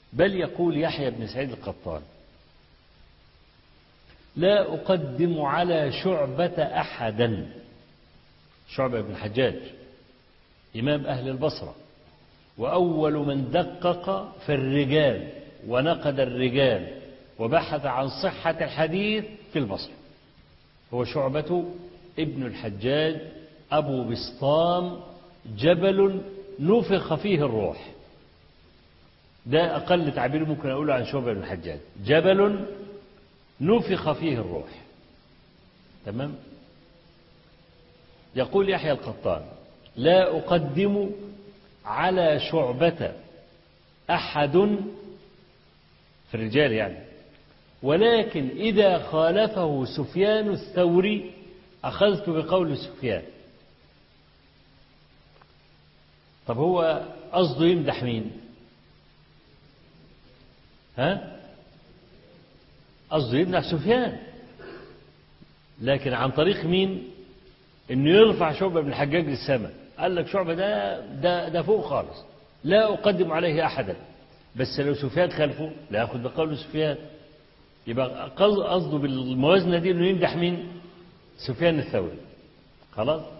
بل يقول يحيى بن سعيد القطان لا أقدم على شعبة أحدا شعبة بن الحجاج إمام أهل البصرة وأول من دقق في الرجال ونقد الرجال وبحث عن صحة الحديث في البصرة هو شعبة ابن الحجاج أبو بسطام جبل نفخ فيه الروح ده أقل تعبير ممكن أقوله عن شعبة بن الحجاج جبل نفخ فيه الروح تمام يقول يحيى القطان لا أقدم على شعبة أحد في الرجال يعني ولكن إذا خالفه سفيان الثوري أخذت بقول سفيان طب هو قصده يمدح مين ها قصده يمدح سفيان لكن عن طريق مين انه يرفع شعبة بن الحجاج للسماء قال لك شعبة ده ده ده فوق خالص لا أقدم عليه أحدا بس لو سفيان خلفه لا ياخذ بقول سفيان يبقى قصده بالموازنة دي انه يمدح مين سفيان الثوري خلاص